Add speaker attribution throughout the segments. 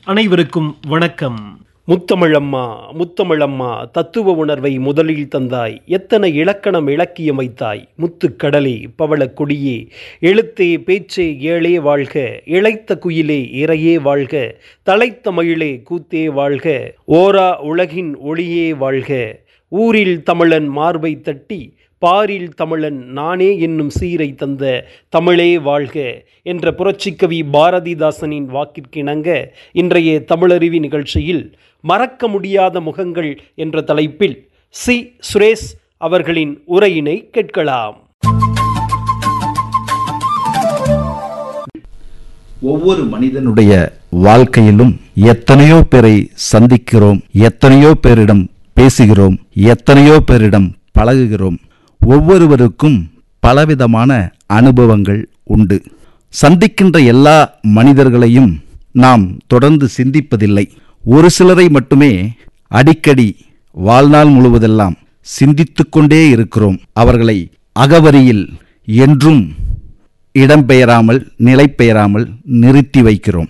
Speaker 1: அனைவருக்கும் வணக்கம்
Speaker 2: முத்தமிழம்மா முத்தமிழம்மா தத்துவ உணர்வை முதலில் தந்தாய் எத்தனை இலக்கணம் இலக்கியம் வைத்தாய் முத்துக்கடலே பவளக் கொடியே எழுத்தே பேச்சே ஏழே வாழ்க இளைத்த குயிலே இறையே வாழ்க தலைத்த மயிலே கூத்தே வாழ்க ஓரா உலகின் ஒளியே வாழ்க ஊரில் தமிழன் மார்பை தட்டி பாரில் தமிழன் நானே என்னும் சீரை தந்த தமிழே வாழ்க என்ற புரட்சிக்கவி பாரதிதாசனின் வாக்கிற்கிணங்க இன்றைய தமிழருவி நிகழ்ச்சியில் மறக்க முடியாத முகங்கள் என்ற தலைப்பில் சி சுரேஷ் அவர்களின் உரையினை கேட்கலாம்
Speaker 3: ஒவ்வொரு மனிதனுடைய வாழ்க்கையிலும் எத்தனையோ பேரை சந்திக்கிறோம் எத்தனையோ பேரிடம் பேசுகிறோம் எத்தனையோ பேரிடம் பழகுகிறோம் ஒவ்வொருவருக்கும் பலவிதமான அனுபவங்கள் உண்டு சந்திக்கின்ற எல்லா மனிதர்களையும் நாம் தொடர்ந்து சிந்திப்பதில்லை ஒரு சிலரை மட்டுமே அடிக்கடி வாழ்நாள் முழுவதெல்லாம் சிந்தித்துக் கொண்டே இருக்கிறோம் அவர்களை அகவரியில் என்றும் இடம்பெயராமல் நிலைபெயராமல் நிறுத்தி வைக்கிறோம்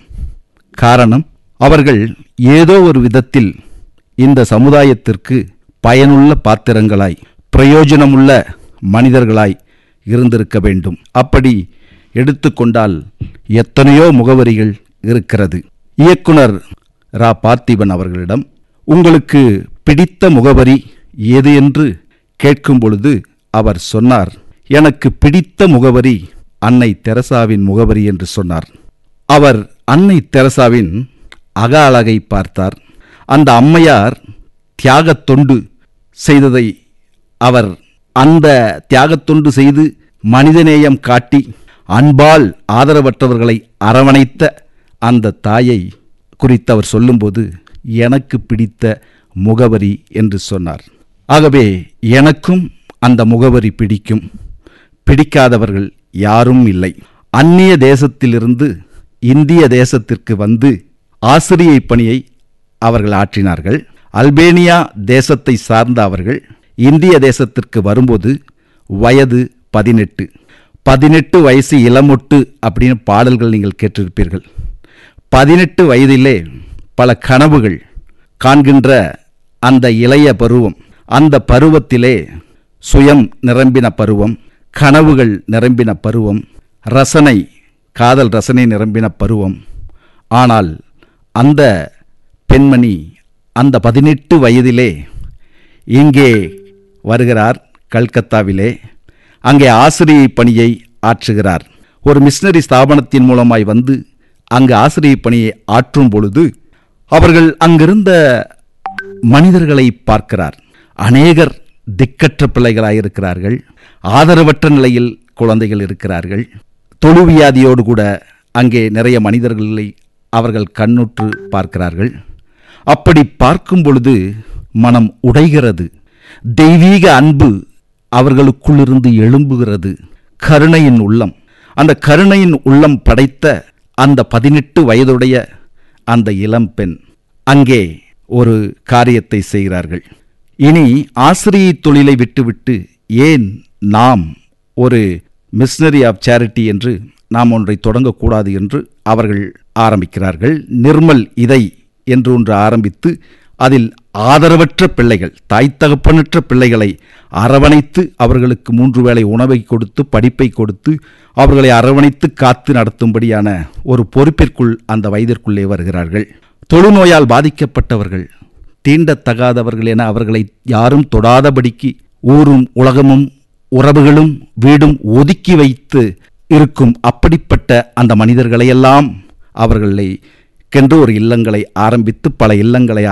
Speaker 3: காரணம் அவர்கள் ஏதோ ஒரு விதத்தில் இந்த சமுதாயத்திற்கு பயனுள்ள பாத்திரங்களாய் பிரயோஜனமுள்ள மனிதர்களாய் இருந்திருக்க வேண்டும் அப்படி எடுத்துக்கொண்டால் எத்தனையோ முகவரிகள் இருக்கிறது இயக்குனர் ரா பார்த்திபன் அவர்களிடம் உங்களுக்கு பிடித்த முகவரி எது என்று கேட்கும் பொழுது அவர் சொன்னார் எனக்கு பிடித்த முகவரி அன்னை தெரசாவின் முகவரி என்று சொன்னார் அவர் அன்னை தெரசாவின் அக அழகை பார்த்தார் அந்த அம்மையார் தியாகத் தொண்டு செய்ததை அவர் அந்த தியாகத் தொண்டு செய்து மனிதநேயம் காட்டி அன்பால் ஆதரவற்றவர்களை அரவணைத்த அந்த தாயை குறித்து அவர் சொல்லும்போது எனக்கு பிடித்த முகவரி என்று சொன்னார் ஆகவே எனக்கும் அந்த முகவரி பிடிக்கும் பிடிக்காதவர்கள் யாரும் இல்லை அந்நிய தேசத்திலிருந்து இந்திய தேசத்திற்கு வந்து ஆசிரியை பணியை அவர்கள் ஆற்றினார்கள் அல்பேனியா தேசத்தை சார்ந்த அவர்கள் இந்திய தேசத்திற்கு வரும்போது வயது பதினெட்டு பதினெட்டு வயசு இளமொட்டு அப்படின்னு பாடல்கள் நீங்கள் கேட்டிருப்பீர்கள் பதினெட்டு வயதிலே பல கனவுகள் காண்கின்ற அந்த இளைய பருவம் அந்த பருவத்திலே சுயம் நிரம்பின பருவம் கனவுகள் நிரம்பின பருவம் ரசனை காதல் ரசனை நிரம்பின பருவம் ஆனால் அந்த பெண்மணி அந்த பதினெட்டு வயதிலே இங்கே வருகிறார் கல்கத்தாவிலே அங்கே ஆசிரியை பணியை ஆற்றுகிறார் ஒரு மிஷினரி ஸ்தாபனத்தின் மூலமாய் வந்து அங்கு ஆசிரியை பணியை ஆற்றும் பொழுது அவர்கள் அங்கிருந்த மனிதர்களை பார்க்கிறார் அநேகர் திக்கற்ற பிள்ளைகளாயிருக்கிறார்கள் ஆதரவற்ற நிலையில் குழந்தைகள் இருக்கிறார்கள் தொழுவியாதியோடு கூட அங்கே நிறைய மனிதர்களை அவர்கள் கண்ணுற்று பார்க்கிறார்கள் அப்படி பார்க்கும் பொழுது மனம் உடைகிறது தெய்வீக அன்பு அவர்களுக்குள்ளிருந்து எழும்புகிறது கருணையின் உள்ளம் அந்த கருணையின் உள்ளம் படைத்த அந்த பதினெட்டு வயதுடைய அந்த இளம்பெண் அங்கே ஒரு காரியத்தை செய்கிறார்கள் இனி ஆசிரியை தொழிலை விட்டுவிட்டு ஏன் நாம் ஒரு மிஷனரி ஆஃப் சேரிட்டி என்று நாம் ஒன்றை தொடங்கக்கூடாது என்று அவர்கள் ஆரம்பிக்கிறார்கள் நிர்மல் இதை என்று ஒன்று ஆரம்பித்து அதில் ஆதரவற்ற பிள்ளைகள் தாய் தகப்பனற்ற பிள்ளைகளை அரவணைத்து அவர்களுக்கு மூன்று வேளை உணவை கொடுத்து படிப்பை கொடுத்து அவர்களை அரவணைத்து காத்து நடத்தும்படியான ஒரு பொறுப்பிற்குள் அந்த வயதிற்குள்ளே வருகிறார்கள் தொழுநோயால் பாதிக்கப்பட்டவர்கள் தீண்டத்தகாதவர்கள் என அவர்களை யாரும் தொடாதபடிக்கு ஊரும் உலகமும் உறவுகளும் வீடும் ஒதுக்கி வைத்து இருக்கும் அப்படிப்பட்ட அந்த மனிதர்களையெல்லாம் அவர்களை கென்று ஒரு இல்லங்களை ஆரம்பித்து பல இல்லங்களை